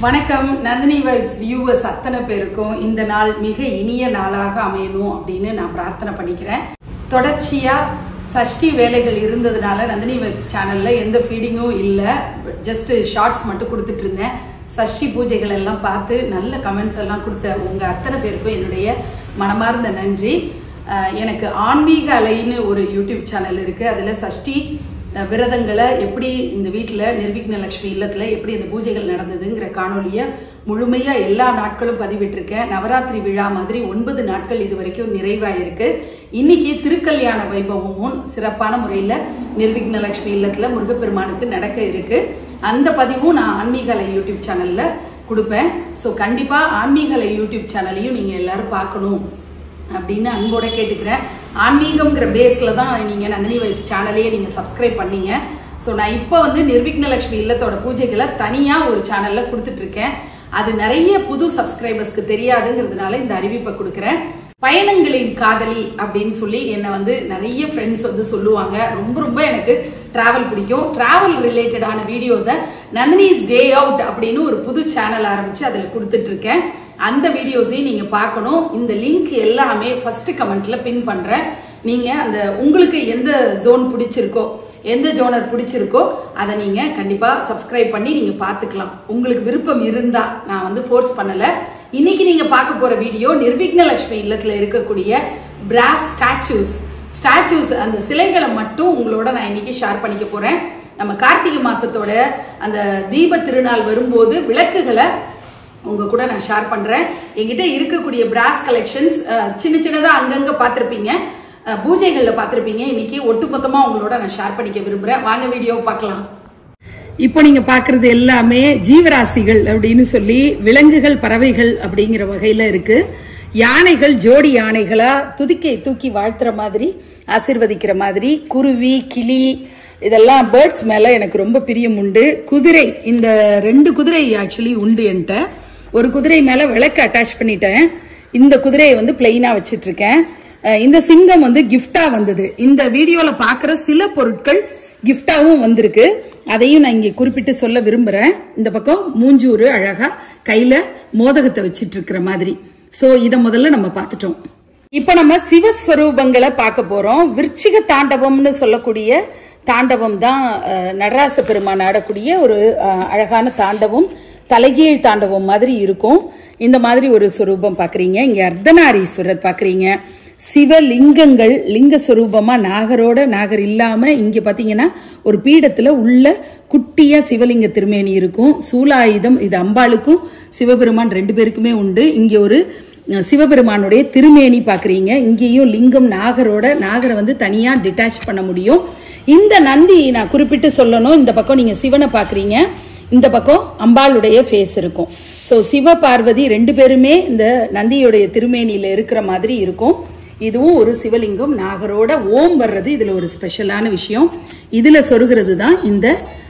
வணக்கம் Nandini vibes viewers அத்தனை பேருக்கும் இந்த நாள் மிக இனிய நாளாக அமையணும் அப்படின்னு நான் பிரார்த்தனை பண்ணிக்கிறேன் தொடர்ச்சியா சஷ்டி வேலைகள் இருந்ததுனால நந்தினி வைப்ஸ் சேனல்ல எந்த ஃபீடிங்கும் இல்லை ஜஸ்ட் ஷார்ட்ஸ் மட்டும் கொடுத்துட்டு இருந்தேன் சஷ்டி பூஜைகள் எல்லாம் பார்த்து நல்ல கமெண்ட்ஸ் எல்லாம் கொடுத்த உங்க அத்தனை பேருக்கும் என்னுடைய மனமார்ந்த நன்றி அஹ் எனக்கு ஆன்மீக அலைன்னு ஒரு யூடியூப் சேனல் இருக்கு அதுல சஷ்டி அஹ் விரதங்களை எப்படி இந்த வீட்டில் நிர்விக்ன லட்சுமி இல்லத்தில் எப்படி இந்த பூஜைகள் நடந்ததுங்கிற காணொலியை முழுமையாக எல்லா நாட்களும் பதிவிட்டிருக்கேன் நவராத்திரி விழா மாதிரி ஒன்பது நாட்கள் இது வரைக்கும் நிறைவாயிருக்கு இன்னைக்கு திருக்கல்யாண வைபவமும் சிறப்பான முறையில் நிர்விக்ன லட்சுமி இல்லத்தில் முருகப்பெருமானுக்கு நடக்க இருக்கு அந்த பதிவும் நான் ஆன்மீகலை யூடியூப் சேனலில் கொடுப்பேன் ஸோ கண்டிப்பாக ஆன்மீகலை யூடியூப் சேனலையும் நீங்கள் எல்லாரும் பார்க்கணும் அப்படின்னு அன்போட கேட்டுக்கிறேன் ஆன்மீகம்ங்கிற பேஸ்ல தான் நீங்க நந்தினி வைப்ஸ் சேனலையே நீங்க சப்ஸ்கிரைப் பண்ணீங்க ஸோ நான் இப்போ வந்து நிர்விக்ன லட்சுமி இல்லத்தோட பூஜைகளை தனியா ஒரு சேனல்ல கொடுத்துட்டு இருக்கேன் அது நிறைய புது சப்ஸ்கிரைபர்ஸ்க்கு தெரியாதுங்கிறதுனால இந்த அறிவிப்பை கொடுக்குறேன் பயணங்களின் காதலி அப்படின்னு சொல்லி என்னை வந்து நிறைய ஃப்ரெண்ட்ஸ் வந்து சொல்லுவாங்க ரொம்ப ரொம்ப எனக்கு டிராவல் பிடிக்கும் டிராவல் ரிலேட்டடான வீடியோஸை நந்தினிஸ் டே அவுட் அப்படின்னு ஒரு புது சேனல் ஆரம்பிச்சு அதில் கொடுத்துட்டு இருக்கேன் அந்த வீடியோஸையும் நீங்க பார்க்கணும் இந்த லிங்க் எல்லாமே ஃபர்ஸ்ட் கமெண்ட்ல பின் பண்றேன் நீங்க அந்த உங்களுக்கு எந்த ஜோன் பிடிச்சிருக்கோ எந்த ஜோனர் பிடிச்சிருக்கோ அதை நீங்க கண்டிப்பா சப்ஸ்கிரைப் பண்ணி நீங்க பார்த்துக்கலாம் உங்களுக்கு விருப்பம் இருந்தா நான் வந்து ஃபோர்ஸ் பண்ணல இன்னைக்கு நீங்க பார்க்க போற வீடியோ நிர்விக்ன லட்சுமி இல்லத்துல இருக்கக்கூடிய பிராஸ் ஸ்டாச்சூஸ் ஸ்டாச்சூஸ் அந்த சிலைகளை மட்டும் உங்களோட நான் இன்னைக்கு ஷேர் பண்ணிக்க போறேன் நம்ம கார்த்திகை மாசத்தோட அந்த தீப திருநாள் வரும்போது விளக்குகளை உங்க கூட நான் ஷேர் பண்றேன் என்கிட்ட இருக்கக்கூடிய பிராஸ் கலெக்ஷன்ஸ் சின்ன சின்னதா அங்கங்க பார்த்திருப்பீங்க அஹ், பூஜைகள்ல பார்த்திருப்பீங்க இன்னைக்கு ஒட்டுமொத்தமா உங்களோட நான் ஷேர் பண்ணிக்க விரும்புறேன் வாங்க வீடியோ பார்க்கலாம் இப்போ நீங்க பாக்குறது எல்லாமே ஜீவராசிகள் அப்படின்னு சொல்லி விலங்குகள் பறவைகள் அப்படிங்கிற வகையில இருக்கு யானைகள் ஜோடி யானைகளா துதிக்கை தூக்கி வாழ்த்துற மாதிரி ஆசிர்வதிக்கிற மாதிரி குருவி கிளி இதெல்லாம் பேர்ட்ஸ் மேல எனக்கு ரொம்ப பிரியம் உண்டு குதிரை இந்த ரெண்டு குதிரை ஆக்சுவலி உண்டு என்கிட்ட ஒரு குதிரை மேல விளக்கு அட்டாச் பண்ணிட்டேன் இந்த குதிரையை வந்து பிளெயினா வச்சிட்டு இருக்கேன் அஹ் இந்த சிங்கம் வந்து கிஃப்டா வந்தது இந்த வீடியோல பாக்குற சில பொருட்கள் கிஃப்டாவும் வந்திருக்கு அதையும் நான் இங்க குறிப்பிட்டு சொல்ல விரும்புறேன் இந்த பக்கம் மூஞ்சூறு அழகா கையில மோதகத்தை வச்சிட்டு இருக்கிற மாதிரி சோ இத முதல்ல நம்ம பார்த்துட்டோம் இப்ப நம்ம சிவஸ்வரூபங்களை பார்க்க போறோம் விருச்சிக தாண்டவம்னு சொல்லக்கூடிய தாண்டவம் தான் அஹ், நடராச பெருமான் ஆடக்கூடிய ஒரு அஹ், அழகான தாண்டவம் தலைகீழ் தாண்டவம் மாதிரி இருக்கும் இந்த மாதிரி ஒரு சொரூபம் பாக்குறீங்க இங்க அர்த்தநாரீஸ்வரர் பாக்குறீங்க சிவலிங்கங்கள் லிங்க சொரூபமா நாகரோட நாகர் இல்லாம இங்க பாத்தீங்கன்னா ஒரு பீடத்துல உள்ள குட்டியா சிவலிங்க திருமேனி இருக்கும் சூலாயுதம் இது அம்பாளுக்கும் சிவபெருமான் ரெண்டு பேருக்குமே உண்டு இங்க ஒரு அஹ், சிவபெருமானுடைய திருமேனி பாக்குறீங்க இங்கேயும் லிங்கம் நாகரோட நாகரை வந்து தனியா டிட்டாச் பண்ண முடியும் இந்த நந்தி நான் குறிப்பிட்டு சொல்லணும் இந்த பக்கம் நீங்க சிவனை பாக்குறீங்க இந்த பக்கம் அம்பாளுடைய ஃபேஸ் இருக்கும் ஸோ சிவ பார்வதி ரெண்டு பேருமே இந்த நந்தியுடைய திருமேனியில இருக்கிற மாதிரி இருக்கும் இதுவும் ஒரு சிவலிங்கம் நாகரோட ஓம் வர்றது இதுல ஒரு ஸ்பெஷலான விஷயம் இதுல சொருகிறது தான் இந்த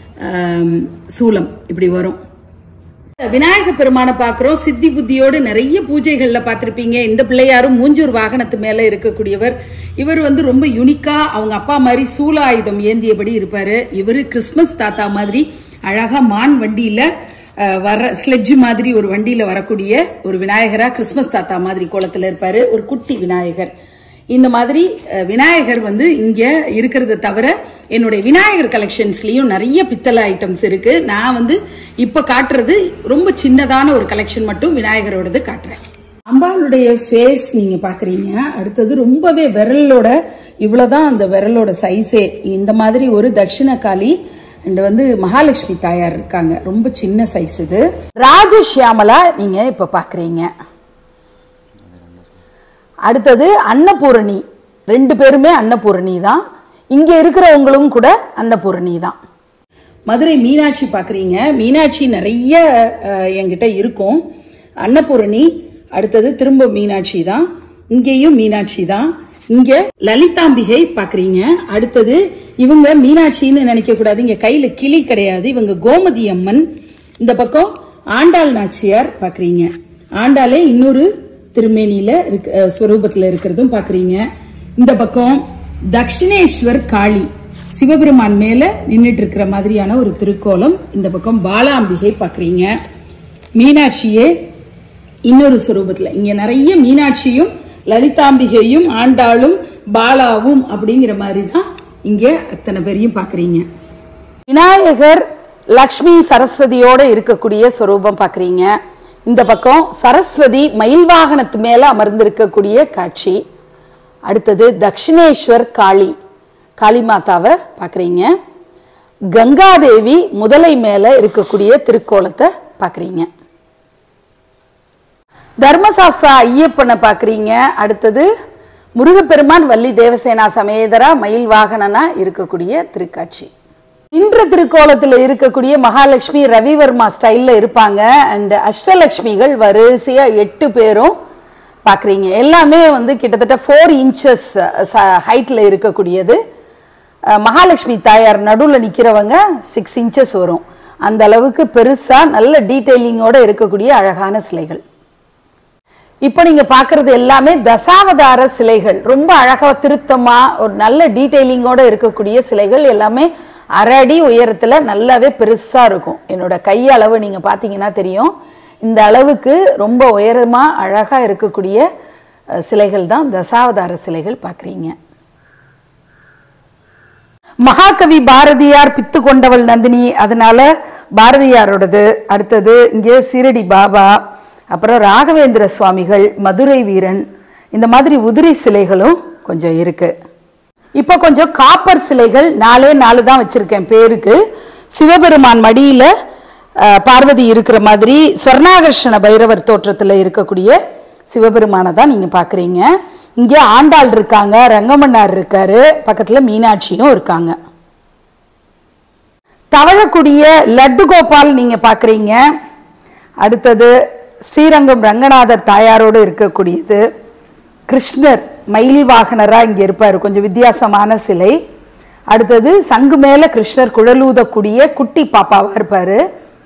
ஆம், சூலம் இப்படி வரும் விநாயக பெருமானை பார்க்கிறோம் சித்தி புத்தியோடு நிறைய பூஜைகள்ல பார்த்திருப்பீங்க இந்த பிள்ளையாரும் மூஞ்சூர் வாகனத்து மேல இருக்கக்கூடியவர் இவர் வந்து ரொம்ப யுனிக்கா அவங்க அப்பா மாதிரி சூலாயுதம் ஏந்தியபடி இருப்பாரு இவரு கிறிஸ்மஸ் தாத்தா மாதிரி அழகா மான் வண்டியில அஹ், வர ஸ்லெட்ஜ் மாதிரி ஒரு வண்டியில வரக்கூடிய ஒரு விநாயகரா கிறிஸ்மஸ் தாத்தா மாதிரி கோலத்துல இருப்பாரு ஒரு குட்டி விநாயகர் இந்த மாதிரி அஹ், விநாயகர் வந்து இங்க இருக்கிறத தவிர என்னுடைய விநாயகர் கலெக்ஷன்ஸ்லயும் நிறைய பித்தளை ஐட்டம்ஸ் இருக்கு நான் வந்து இப்ப காட்டுறது ரொம்ப சின்னதான ஒரு கலெக்ஷன் மட்டும் விநாயகரோடது காட்டுறேன் அம்பாளுடைய ஃபேஸ் நீங்க பாக்குறீங்க அடுத்தது ரொம்பவே விரலோட இவ்வளவுதான் அந்த விரலோட சைஸே இந்த மாதிரி ஒரு தட்சிணகாளி அண்ட் வந்து மகாலட்சுமி தாயார் இருக்காங்க ரொம்ப சின்ன சைஸ் இது ராஜஷியாமலா நீங்க இப்ப பாக்குறீங்க அடுத்தது அன்னபூரணி ரெண்டு பேருமே அன்னபூரணி தான் இங்க இருக்கிறவங்களும் கூட அன்னபூரணி தான் மதுரை மீனாட்சி பாக்குறீங்க மீனாட்சி நிறைய அஹ், என்கிட்ட இருக்கும் அன்னபூரணி அடுத்தது திரும்ப மீனாட்சி தான் இங்கேயும் மீனாட்சி தான் இங்க லலிதாம்பிகை பாக்குறீங்க அடுத்தது இவங்க மீனாட்சின்னு நினைக்க கூடாது இங்க கையில கிளி கிடையாது இவங்க கோமதி அம்மன் இந்த பக்கம் ஆண்டாள் நாச்சியார் பாக்குறீங்க ஆண்டாளே இன்னொரு திருமேனியில இருக்க அஹ், ஸ்வரூபத்துல இருக்கிறதும் பாக்குறீங்க இந்த பக்கம் தக்ஷிணேஸ்வர் காளி சிவபெருமான் மேல நின்னுட்டு இருக்கிற மாதிரியான ஒரு திருக்கோலம் இந்த பக்கம் பாலாம்பிகை பாக்குறீங்க மீனாட்சியே இன்னொரு சுரூபத்துல இங்க நிறைய மீனாட்சியும் லலிதாம்பிகையும் ஆண்டாளும் பாலாவும் அப்படிங்கிற மாதிரி தான் இங்க அத்தனை பேரையும் பாக்குறீங்க விநாயகர் லக்ஷ்மி சரஸ்வதியோட இருக்கக்கூடிய சொரூபம் பாக்குறீங்க இந்த பக்கம் சரஸ்வதி மயில் வாகனத்து மேல அமர்ந்திருக்கக்கூடிய காட்சி அடுத்தது தக்ஷிணேஸ்வர் காளி காளி மாதாவை பாக்குறீங்க கங்காதேவி முதலை மேல இருக்கக்கூடிய திருக்கோலத்தை பாக்குறீங்க தர்மசாஸ்திரா ஐயப்பனை பாக்குறீங்க அடுத்தது முருகப்பெருமான் வள்ளி தேவசேனா சமேதரா மயில் வாகனனா இருக்கக்கூடிய திருக்காட்சி இன்ற திருக்கோலத்தில் இருக்கக்கூடிய மகாலட்சுமி ரவிவர்மா ஸ்டைல்ல இருப்பாங்க அண்ட் அஷ்டலட்சுமிகள் வரிசையா எட்டு பேரும் பார்க்குறீங்க எல்லாமே வந்து கிட்டத்தட்ட ஃபோர் இன்ச்சஸ் ஹைட்டில் இருக்கக்கூடியது அஹ், மகாலட்சுமி தாயார் நடுவில் நிற்கிறவங்க சிக்ஸ் இன்ச்சஸ் வரும் அந்த அளவுக்கு பெருசாக நல்ல டீட்டெயிலிங்கோட இருக்கக்கூடிய அழகான சிலைகள் இப்போ நீங்க பார்க்கிறது எல்லாமே தசாவதார சிலைகள் ரொம்ப அழகா திருத்தமா ஒரு நல்ல டீடைலிங்கோட இருக்கக்கூடிய சிலைகள் எல்லாமே அரை அடி உயரத்துல நல்லாவே பெருசா இருக்கும் என்னோட கை அளவு நீங்க பாத்தீங்கன்னா தெரியும் இந்த அளவுக்கு ரொம்ப உயரமா அழகா இருக்கக்கூடிய அஹ், சிலைகள் தான் தசாவதார சிலைகள் பார்க்குறீங்க மகாகவி பாரதியார் பித்து கொண்டவள் நந்தினி அதனால பாரதியாரோடது அடுத்தது இங்கே சீரடி பாபா அப்புறம் ராகவேந்திர சுவாமிகள் மதுரை வீரன் இந்த மாதிரி உதிரி சிலைகளும் கொஞ்சம் இருக்கு இப்போ கொஞ்சம் காப்பர் சிலைகள் நாலே நாலு தான் வச்சிருக்கேன் பேருக்கு சிவபெருமான் மடியில அஹ், பார்வதி இருக்கிற மாதிரி ஸ்வர்ணாகர்ஷண பைரவர் தோற்றத்தில் இருக்கக்கூடிய சிவபெருமானை தான் நீங்க பார்க்குறீங்க இங்கே ஆண்டாள் இருக்காங்க ரங்கமன்னார் இருக்காரு பக்கத்துல மீனாட்சியும் இருக்காங்க தவழக்கூடிய லட்டு கோபால் நீங்க பார்க்குறீங்க அடுத்தது ஸ்ரீரங்கம் ரங்கநாதர் தாயாரோடு இருக்கக்கூடியது கிருஷ்ணர் மயிலி வாகனரா இங்க இருப்பார் கொஞ்சம் வித்தியாசமான சிலை அடுத்தது சங்கு மேல கிருஷ்ணர் குழலூதக்கூடிய குட்டி பாப்பாவா இருப்பாரு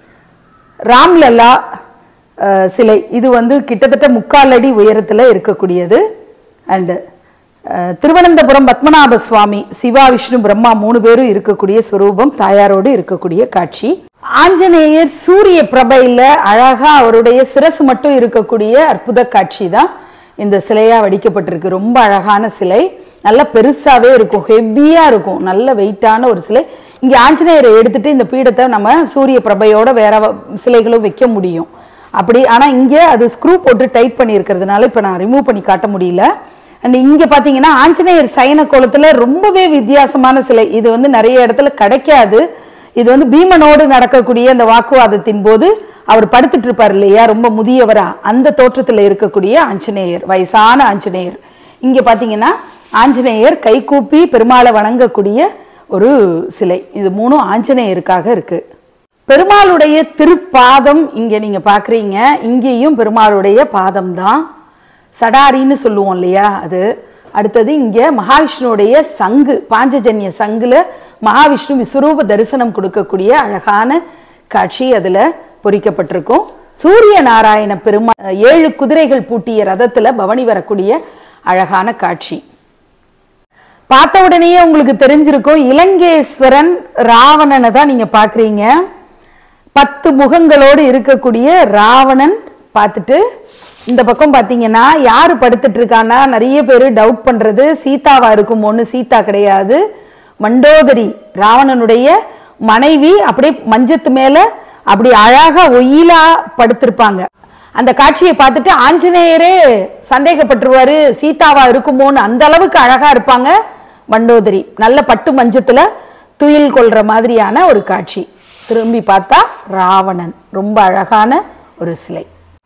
ராம்லல்லா அஹ், சிலை இது வந்து கிட்டத்தட்ட முக்கால் அடி உயரத்துல இருக்கக்கூடியது அண்டு திருவனந்தபுரம் பத்மநாப சுவாமி சிவா விஷ்ணு பிரம்மா மூணு பேரும் இருக்கக்கூடிய ஸ்வரூபம் தாயாரோடு இருக்கக்கூடிய காட்சி ஆஞ்சநேயர் சூரிய பிரபையில அழகா அவருடைய சிரசு மட்டும் இருக்கக்கூடிய அற்புத காட்சி தான் இந்த சிலையா வடிக்கப்பட்டிருக்கு ரொம்ப அழகான சிலை நல்ல பெருசாவே இருக்கும் ஹெவியா இருக்கும் நல்ல வெயிட்டான ஒரு சிலை இங்க ஆஞ்சநேயரை எடுத்துட்டு இந்த பீடத்தை நம்ம சூரிய பிரபையோட வேற வ- சிலைகளும் வைக்க முடியும் அப்படி ஆனா இங்க அது ஸ்க்ரூ போட்டு டைட் பண்ணி இருக்கிறதுனால இப்ப நான் ரிமூவ் பண்ணி காட்ட முடியல அண்ட் இங்க பாத்தீங்கன்னா ஆஞ்சநேயர் சயன கோலத்துல ரொம்பவே வித்தியாசமான சிலை இது வந்து நிறைய இடத்துல கிடைக்காது இது வந்து பீமனோடு நடக்கக்கூடிய அந்த வாக்குவாதத்தின் போது அவர் படுத்துட்டு இருப்பார் இல்லையா ரொம்ப முதியவரா அந்த தோற்றத்துல இருக்கக்கூடிய ஆஞ்சநேயர் வயசான ஆஞ்சநேயர் இங்க பாத்தீங்கன்னா ஆஞ்சநேயர் கைகூப்பி பெருமாளை வணங்கக்கூடிய ஒரு சிலை இது மூணும் ஆஞ்சநேயருக்காக இருக்கு பெருமாளுடைய திருப்பாதம் இங்க நீங்க பாக்குறீங்க இங்கேயும் பெருமாளுடைய பாதம் தான் சடாரின்னு சொல்லுவோம் இல்லையா அது அடுத்தது இங்க மகாவிஷ்ணுடைய சங்கு பாஞ்சஜன்ய சங்குல மகாவிஷ்ணு விஸ்வரூப தரிசனம் கொடுக்கக்கூடிய அழகான காட்சி அதுல பொறிக்கப்பட்டிருக்கும் சூரிய நாராயண பெருமா ஏழு குதிரைகள் பூட்டிய ரதத்துல பவனி வரக்கூடிய அழகான காட்சி பார்த்த உடனேயே உங்களுக்கு தெரிஞ்சிருக்கும் இலங்கேஸ்வரன் ராவணனை தான் நீங்க பாக்குறீங்க பத்து முகங்களோடு இருக்கக்கூடிய ராவணன் பார்த்துட்டு இந்த பக்கம் பார்த்தீங்கன்னா யாரு படுத்துட்டு இருக்கான்னா நிறைய பேர் டவுட் பண்றது சீதாவா இருக்குமோன்னு சீதா கிடையாது மண்டோதரி ராவணனுடைய மனைவி அப்படியே மஞ்சத்து மேல அப்படி அழகா ஒயிலா படுத்திருப்பாங்க அந்த காட்சியை பார்த்துட்டு ஆஞ்சநேயரே சந்தேகப்பட்டுருவாரு சீதாவா இருக்குமோன்னு அந்த அளவுக்கு அழகா இருப்பாங்க மண்டோதரி நல்ல பட்டு மஞ்சத்துல துயில் கொள்ற மாதிரியான ஒரு காட்சி திரும்பி பார்த்தா ராவணன் ரொம்ப அழகான ஒரு சிலை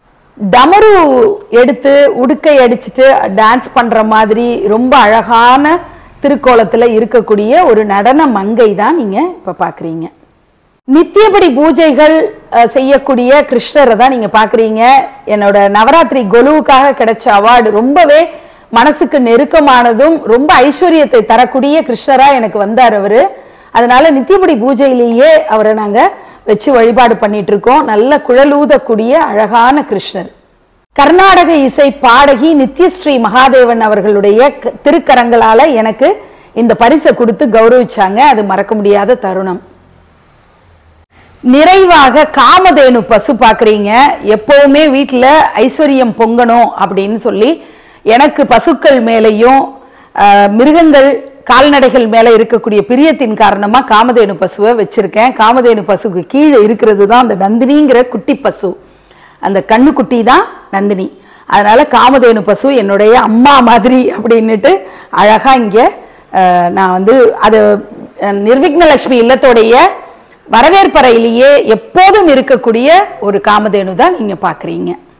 டமரு எடுத்து உடுக்கை அடிச்சுட்டு டான்ஸ் பண்ற மாதிரி ரொம்ப அழகான திருக்கோலத்துல இருக்கக்கூடிய ஒரு நடன மங்கை தான் நீங்க இப்ப பாக்குறீங்க நித்தியபடி பூஜைகள் அஹ், செய்யக்கூடிய கிருஷ்ணரை தான் நீங்க பாக்குறீங்க என்னோட நவராத்திரி கொலுவுக்காக கிடைச்ச அவார்டு ரொம்பவே மனசுக்கு நெருக்கமானதும் ரொம்ப ஐஸ்வர்யத்தை தரக்கூடிய கிருஷ்ணரா எனக்கு வந்தார் அவரு அதனால நித்தியபடி பூஜையிலேயே அவரை நாங்க வச்சு வழிபாடு பண்ணிட்டு இருக்கோம் நல்ல குழலூதக்கூடிய அழகான கிருஷ்ணர் கர்நாடக இசை பாடகி நித்யஸ்ரீ மகாதேவன் அவர்களுடைய க- திருக்கரங்களால எனக்கு இந்த பரிசை கொடுத்து கௌரவிச்சாங்க அது மறக்க முடியாத தருணம் நிறைவாக காமதேனு பசு பார்க்குறீங்க எப்பவுமே வீட்டில் ஐஸ்வர்யம் பொங்கணும் அப்படின்னு சொல்லி எனக்கு பசுக்கள் மேலேயும் ஆஹ், மிருகங்கள் கால்நடைகள் மேலே இருக்கக்கூடிய பிரியத்தின் காரணமாக காமதேனு பசுவை வச்சிருக்கேன் காமதேனு பசுக்கு கீழே இருக்கிறது தான் அந்த நந்தினிங்கிற குட்டி பசு அந்த கண்ணுக்குட்டி தான் நந்தினி அதனால காமதேனு பசு என்னுடைய அம்மா மாதிரி அப்படின்னுட்டு அழகா இங்கே அஹ், நான் வந்து அது அஹ், நிர்விக்னலட்சுமி இல்லத்தோடைய வரவேற்பறையிலேயே எப்போதும் இருக்கக்கூடிய ஒரு காமதேனு தான் நீங்க பார்க்குறீங்க